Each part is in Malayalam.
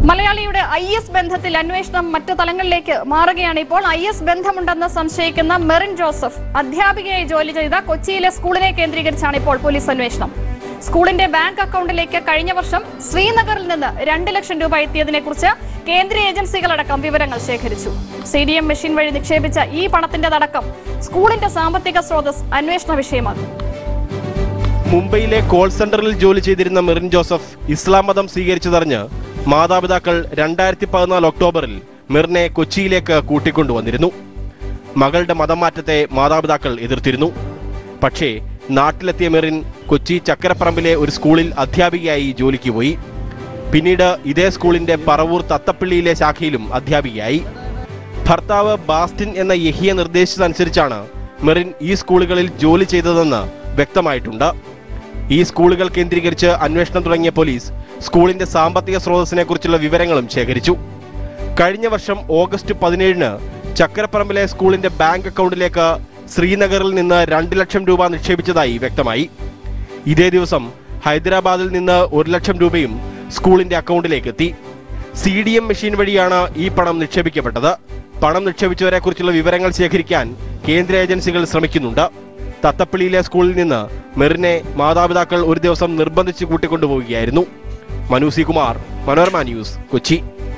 മലയാളിയുടെ ഐ എസ് ബന്ധത്തിൽ അന്വേഷണം മറ്റു തലങ്ങളിലേക്ക് മാറുകയാണ് ഇപ്പോൾ ഐ എസ് ബന്ധമുണ്ടെന്ന് സംശയിക്കുന്ന മെറിൻ ജോസഫ് അധ്യാപികയായി ജോലി ചെയ്ത കൊച്ചിയിലെ സ്കൂളിനെ കേന്ദ്രീകരിച്ചാണ് ഇപ്പോൾ പോലീസ് അന്വേഷണം സ്കൂളിന്റെ ബാങ്ക് അക്കൗണ്ടിലേക്ക് കഴിഞ്ഞ വർഷം ശ്രീനഗറിൽ നിന്ന് രണ്ട് ലക്ഷം രൂപ എത്തിയതിനെ കുറിച്ച് കേന്ദ്ര ഏജൻസികളടക്കം വിവരങ്ങൾ ശേഖരിച്ചു സി ഡി എം മെഷീൻ വഴി നിക്ഷേപിച്ച ഈ പണത്തിന്റെതടക്കം സ്കൂളിന്റെ സാമ്പത്തിക സ്രോതസ് അന്വേഷണ വിഷയമാകും മുംബൈയിലെ കോൾ സെന്ററിൽ ജോലി ചെയ്തിരുന്ന മെറിൻ ജോസഫ് ഇസ്ലാം മതം സ്വീകരിച്ചതറിഞ്ഞ് മാതാപിതാക്കൾ രണ്ടായിരത്തി പതിനാല് ഒക്ടോബറിൽ മെറിനെ കൊച്ചിയിലേക്ക് കൂട്ടിക്കൊണ്ടുവന്നിരുന്നു മകളുടെ മതം മാറ്റത്തെ മാതാപിതാക്കൾ എതിർത്തിരുന്നു പക്ഷേ നാട്ടിലെത്തിയ മെറിൻ കൊച്ചി ചക്കരപ്പറമ്പിലെ ഒരു സ്കൂളിൽ അധ്യാപികയായി ജോലിക്ക് പോയി പിന്നീട് ഇതേ സ്കൂളിന്റെ പറവൂർ തത്തപ്പള്ളിയിലെ ശാഖയിലും അധ്യാപികയായി ഭർത്താവ് ബാസ്റ്റിൻ എന്ന യഹിയ നിർദ്ദേശിച്ചതനുസരിച്ചാണ് മെറിൻ ഈ സ്കൂളുകളിൽ ജോലി ചെയ്തതെന്ന് വ്യക്തമായിട്ടുണ്ട് ഈ സ്കൂളുകൾ കേന്ദ്രീകരിച്ച് അന്വേഷണം തുടങ്ങിയ പോലീസ് സ്കൂളിന്റെ സാമ്പത്തിക സ്രോതസ്സിനെ കുറിച്ചുള്ള വിവരങ്ങളും ശേഖരിച്ചു കഴിഞ്ഞ വർഷം ഓഗസ്റ്റ് പതിനേഴിന് ചക്കരപ്പറമ്പിലെ സ്കൂളിന്റെ ബാങ്ക് അക്കൗണ്ടിലേക്ക് ശ്രീനഗറിൽ നിന്ന് രണ്ട് ലക്ഷം രൂപ നിക്ഷേപിച്ചതായി വ്യക്തമായി ഇതേ ദിവസം ഹൈദരാബാദിൽ നിന്ന് ഒരു ലക്ഷം രൂപയും സ്കൂളിന്റെ അക്കൗണ്ടിലേക്ക് എത്തി സി ഡി എം മെഷീൻ വഴിയാണ് ഈ പണം നിക്ഷേപിക്കപ്പെട്ടത് പണം നിക്ഷേപിച്ചവരെ കുറിച്ചുള്ള വിവരങ്ങൾ ശേഖരിക്കാൻ കേന്ദ്ര ഏജൻസികൾ ശ്രമിക്കുന്നുണ്ട് തത്തപ്പള്ളിയിലെ സ്കൂളിൽ നിന്ന് മെറിനെ മാതാപിതാക്കൾ ഒരു ദിവസം നിർബന്ധിച്ച് കൂട്ടിക്കൊണ്ടുപോവുകയായിരുന്നു മനു സി കുമാർ മനോരമ ന്യൂസ് കൊച്ചി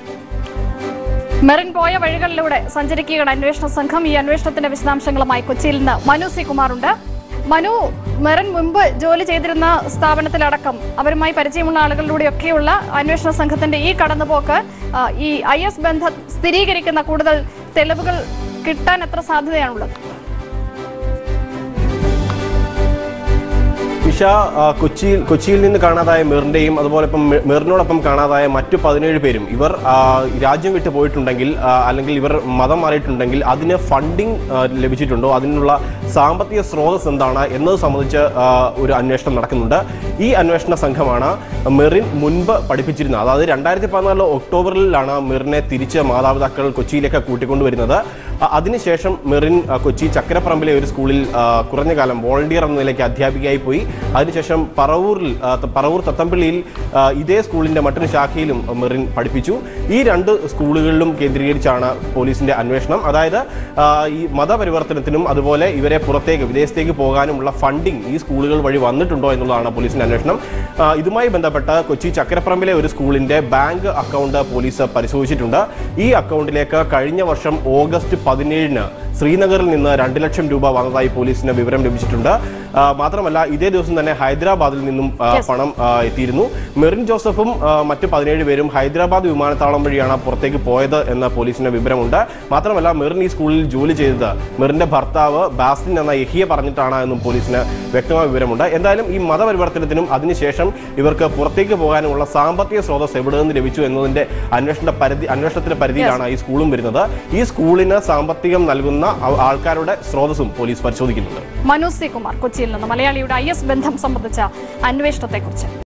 മെറിൻ പോയ വഴികളിലൂടെ സഞ്ചരിക്കുകയാണ് അന്വേഷണ സംഘം ഈ അന്വേഷണത്തിന്റെ വിശദാംശങ്ങളുമായി കൊച്ചിയിൽ നിന്ന് മനു സി കുമാറുണ്ട് മനു മെറിൻ മുമ്പ് ജോലി ചെയ്തിരുന്ന സ്ഥാപനത്തിലടക്കം അവരുമായി പരിചയമുള്ള ആളുകളിലൂടെയൊക്കെയുള്ള അന്വേഷണ സംഘത്തിന്റെ ഈ കടന്നുപോക്ക് ആ, ഈ ഐ എസ് ബന്ധം സ്ഥിരീകരിക്കുന്ന കൂടുതൽ തെളിവുകൾ കിട്ടാൻ എത്ര സാധ്യതയാണുള്ളത് ഇഷ ആ, കൊച്ചിയിൽ കൊച്ചിയിൽ നിന്ന് കാണാതായ മെറിന്റെയും അതുപോലെ ഇപ്പം മെ- മെറിനോടൊപ്പം കാണാതായ മറ്റു പതിനേഴ് പേരും ഇവർ ആ, രാജ്യം വിട്ടു പോയിട്ടുണ്ടെങ്കിൽ ആ, അല്ലെങ്കിൽ ഇവർ മതം മാറിയിട്ടുണ്ടെങ്കിൽ അതിന് ഫണ്ടിങ് ലഭിച്ചിട്ടുണ്ടോ അതിനുള്ള സാമ്പത്തിക സ്രോതസ് എന്താണ് എന്നത് സംബന്ധിച്ച് ആ, ഒരു അന്വേഷണം നടക്കുന്നുണ്ട് ഈ അന്വേഷണ സംഘമാണ് മെറിൻ മുൻപ് പഠിപ്പിച്ചിരുന്നത് അതായത് രണ്ടായിരത്തി പതിനാല് ഒക്ടോബറിലാണ് മെറിനെ തിരിച്ച് മാതാപിതാക്കൾ കൊച്ചിയിലേക്ക് കൂട്ടിക്കൊണ്ടുവരുന്നത് അ- അതിനുശേഷം മെറിൻ ആ, കൊച്ചി ചക്കരപ്പറമ്പിലെ ഒരു സ്കൂളിൽ ആ, കുറഞ്ഞ കാലം വോളണ്ടിയർ എന്ന നിലയ്ക്ക് അധ്യാപികയായി പോയി അതിനുശേഷം പറവൂരിൽ ആ, ത- പറവൂർ തത്തമ്പള്ളിയിൽ ആ, ഇതേ സ്കൂളിന്റെ മറ്റൊരു ശാഖയിലും മെറിൻ പഠിപ്പിച്ചു ഈ രണ്ട് സ്കൂളുകളിലും കേന്ദ്രീകരിച്ചാണ് പോലീസിന്റെ അന്വേഷണം അതായത് ആ, ഈ മതപരിവർത്തനത്തിനും അതുപോലെ ഇവരെ പുറത്തേക്ക് വിദേശത്തേക്ക് പോകാനുമുള്ള ഫണ്ടിങ് ഈ സ്കൂളുകൾ വഴി വന്നിട്ടുണ്ടോ എന്നുള്ളതാണ് പോലീസിന്റെ അന്വേഷണം ആ, ഇതുമായി ബന്ധപ്പെട്ട് കൊച്ചി ചക്കരപ്പറമ്പിലെ ഒരു സ്കൂളിന്റെ ബാങ്ക് അക്കൗണ്ട് പോലീസ് പരിശോധിച്ചിട്ടുണ്ട് ഈ അക്കൗണ്ടിലേക്ക് കഴിഞ്ഞ വർഷം ഓഗസ്റ്റ് പതിനേഴിന് ശ്രീനഗറിൽ നിന്ന് രണ്ട് ലക്ഷം രൂപ വന്നതായി പോലീസിന് വിവരം ലഭിച്ചിട്ടുണ്ട് ആ, മാത്രമല്ല ഇതേ ദിവസം തന്നെ ഹൈദരാബാദിൽ നിന്നും ആ, Yes. പണം ആ, എത്തിയിരുന്നു മെറിൻ ജോസഫും ആ, മറ്റ് പതിനേഴ് പേരും ഹൈദരാബാദ് വിമാനത്താവളം വഴിയാണ് പുറത്തേക്ക് പോയത് എന്ന പോലീസിന് വിവരമുണ്ട് മാത്രമല്ല മെറിൻ ഈ സ്കൂളിൽ ജോലി ചെയ്തത് മെറിന്റെ ഭർത്താവ് ബാസ്റ്റിൻ എന്ന യഹിയ പറഞ്ഞിട്ടാണ് എന്നും പോലീസിന് വ്യക്തമായ വിവരമുണ്ട് എന്തായാലും ഈ മതപരിവർത്തനത്തിനും അതിനുശേഷം ഇവർക്ക് പുറത്തേക്ക് പോകാനുമുള്ള സാമ്പത്തിക സ്രോതസ് എവിടെ നിന്ന് ലഭിച്ചു എന്നതിന്റെ അന്വേഷണ പരിധി അന്വേഷണത്തിന്റെ പരിധിയിലാണ് ഈ സ്കൂളും വരുന്നത് ഈ സ്കൂളിന് സാമ്പത്തികം നൽകുന്ന ആ- ആൾക്കാരുടെ സ്രോതസ്സും പോലീസ് പരിശോധിക്കുന്നുണ്ട് മനു സി കുമാർ കൊച്ചിയിൽ നിന്ന് മലയാളിയുടെ ഐ എസ് ബന്ധം സംബന്ധിച്ച അന്വേഷണത്തെക്കുറിച്ച്